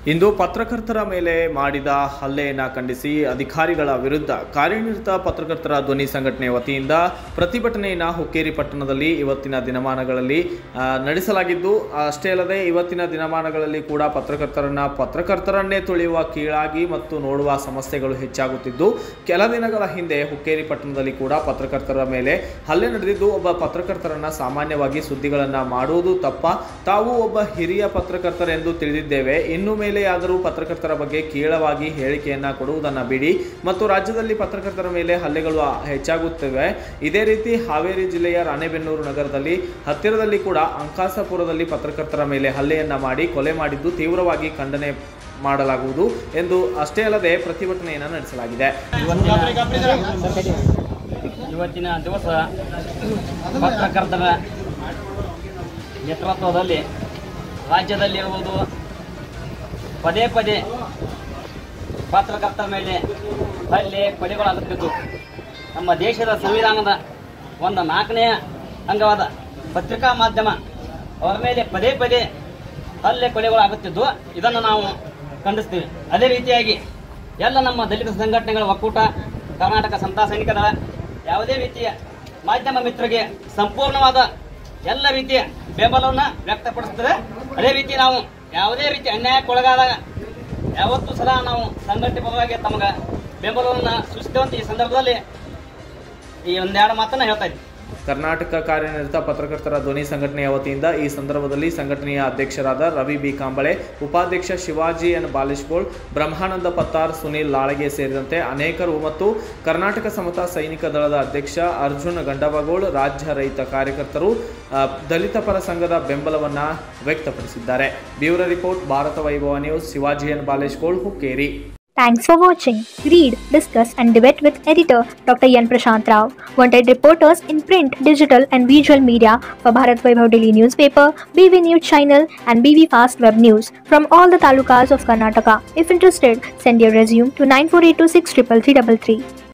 ಇಂದು ಪತ್ರಕರ್ತರ ಮೇಲೆ ಮಾಡಿದ ಹಲ್ಲೆಯನ್ನು ಖಂಡಿಸಿ ಅಧಿಕಾರಿಗಳ ವಿರುದ್ಧ ಕಾರ್ಯನಿರತ ಪತ್ರಕರ್ತರ ಧ್ವನಿ ಸಂಘಟನೆ ವತಿಯಿಂದ ಪ್ರತಿಭಟನೆಯನ್ನು ಹುಕ್ಕೇರಿ ಪಟ್ಟಣದಲ್ಲಿ ಇವತ್ತಿನ ದಿನಮಾನಗಳಲ್ಲಿ ಆ, ನಡೆಸಲಾಗಿದ್ದು ಅಷ್ಟೇ ಅಲ್ಲದೆ ಇವತ್ತಿನ ದಿನಮಾನಗಳಲ್ಲಿ ಕೂಡ ಪತ್ರಕರ್ತರನ್ನ ಪತ್ರಕರ್ತರನ್ನೇ ತುಳಿಯುವ ಕೀಳಾಗಿ ಮತ್ತು ನೋಡುವ ಸಮಸ್ಯೆಗಳು ಹೆಚ್ಚಾಗುತ್ತಿದ್ದು ಕೆಲ ದಿನಗಳ ಹಿಂದೆ ಹುಕ್ಕೇರಿ ಪಟ್ಟಣದಲ್ಲಿ ಕೂಡ ಪತ್ರಕರ್ತರ ಮೇಲೆ ಹಲ್ಲೆ ನಡೆದಿದ್ದು ಒಬ್ಬ ಪತ್ರಕರ್ತರನ್ನ ಸಾಮಾನ್ಯವಾಗಿ ಸುದ್ದಿಗಳನ್ನು ಮಾಡುವುದು ತಪ್ಪ ತಾವು ಒಬ್ಬ ಹಿರಿಯ ಪತ್ರಕರ್ತರೆಂದು ತಿಳಿದಿದ್ದೇವೆ ಇನ್ನು ಮೇಲೆಯಾದರೂ ಪತ್ರಕರ್ತರ ಬಗ್ಗೆ ಕೀಳವಾಗಿ ಹೇಳಿಕೆಯನ್ನ ಕೊಡುವುದನ್ನು ಬಿಡಿ ಮತ್ತು ರಾಜ್ಯದಲ್ಲಿ ಪತ್ರಕರ್ತರ ಮೇಲೆ ಹಲ್ಲೆಗಳು ಹೆಚ್ಚಾಗುತ್ತಿವೆ ಇದೇ ರೀತಿ ಹಾವೇರಿ ಜಿಲ್ಲೆಯ ರಾಣೆಬೆನ್ನೂರು ನಗರದಲ್ಲಿ ಹತ್ತಿರದಲ್ಲಿ ಕೂಡ ಅಂಕಾಸಪುರದಲ್ಲಿ ಪತ್ರಕರ್ತರ ಮೇಲೆ ಹಲ್ಲೆಯನ್ನ ಮಾಡಿ ಕೊಲೆ ಮಾಡಿದ್ದು ತೀವ್ರವಾಗಿ ಖಂಡನೆ ಮಾಡಲಾಗುವುದು ಎಂದು ಅಷ್ಟೇ ಅಲ್ಲದೆ ಪ್ರತಿಭಟನೆಯನ್ನು ನಡೆಸಲಾಗಿದೆ ಇವತ್ತಿನ ದಿವಸ ಪತ್ರಕರ್ತರ ನೇತೃತ್ವದಲ್ಲಿ ರಾಜ್ಯದಲ್ಲಿರುವುದು ಪದೇ ಪದೇ ಪತ್ರಕರ್ತರ ಮೇಲೆ ಹಲ್ಲೆ ಕೊಲೆಗಳಾಗುತ್ತಿದ್ದು ನಮ್ಮ ದೇಶದ ಸಂವಿಧಾನದ ಒಂದು ನಾಲ್ಕನೆಯ ಅಂಗವಾದ ಪತ್ರಿಕಾ ಮಾಧ್ಯಮ ಅವರ ಮೇಲೆ ಪದೇ ಪದೇ ಹಲ್ಲೆ ಕೊಲೆಗಳಾಗುತ್ತಿದ್ದು ಇದನ್ನು ನಾವು ಖಂಡಿಸ್ತೀವಿ ಅದೇ ರೀತಿಯಾಗಿ ಎಲ್ಲ ನಮ್ಮ ದಲಿತ ಸಂಘಟನೆಗಳ ಒಕ್ಕೂಟ ಕರ್ನಾಟಕ ಸಂತಾ ಸೈನಿಕ ದಳ ಯಾವುದೇ ರೀತಿಯ ಮಾಧ್ಯಮ ಮಿತ್ರರಿಗೆ ಸಂಪೂರ್ಣವಾದ ಎಲ್ಲ ರೀತಿಯ ಬೆಂಬಲವನ್ನು ವ್ಯಕ್ತಪಡಿಸುತ್ತದೆ ಅದೇ ರೀತಿ ನಾವು ಯಾವುದೇ ರೀತಿ ಅನ್ಯಾಯಕ್ಕೊಳಗಾದಾಗ ಯಾವತ್ತೂ ಸಹ ನಾವು ಸಂಘಟಿತವಾಗಿ ತಮಗೆ ಬೆಂಬಲವನ್ನು ಸೂಚಿಸ್ತೇವೆ ಅಂತ ಈ ಸಂದರ್ಭದಲ್ಲಿ ಈ ಒಂದೆರಡು ಮಾತನ್ನ ಹೇಳ್ತಾ ಇದ್ದೀನಿ ಕರ್ನಾಟಕ ಕಾರ್ಯನಿರತ ಪತ್ರಕರ್ತರ ಧ್ವನಿ ಸಂಘಟನೆಯ ವತಿಯಿಂದ ಈ ಸಂದರ್ಭದಲ್ಲಿ ಸಂಘಟನೆಯ ಅಧ್ಯಕ್ಷರಾದ ರವಿ ಬಿ ಕಾಂಬಳೆ ಉಪಾಧ್ಯಕ್ಷ ಶಿವಾಜಿ ಎನ್ ಬಾಲಿಶ್ಗೋಳ್ ಬ್ರಹ್ಮಾನಂದ ಪತ್ತಾರ್ ಸುನೀಲ್ ಲಾಳಗೆ ಸೇರಿದಂತೆ ಅನೇಕರು ಮತ್ತು ಕರ್ನಾಟಕ ಸಮತಾ ಸೈನಿಕ ದಳದ ಅಧ್ಯಕ್ಷ ಅರ್ಜುನ್ ಗಂಡವಗೋಳ್ ರಾಜ್ಯ ರೈತ ಕಾರ್ಯಕರ್ತರು ಆ, ದಲಿತ ಪರ ಸಂಘದ ಬೆಂಬಲವನ್ನು ವ್ಯಕ್ತಪಡಿಸಿದ್ದಾರೆ bureau report Bharata Vaibhava news Shivaji N Baleshgol Hukkeri Thanks for watching. Read, discuss, and debate with editor Dr. Yan Prashant Rao. Wanted reporters in print, digital, and visual media for Bharat Vaibhav Daily newspaper, BV News channel, and BV Fast Web News from all the talukas of Karnataka. If interested, send your resume to 9482633333.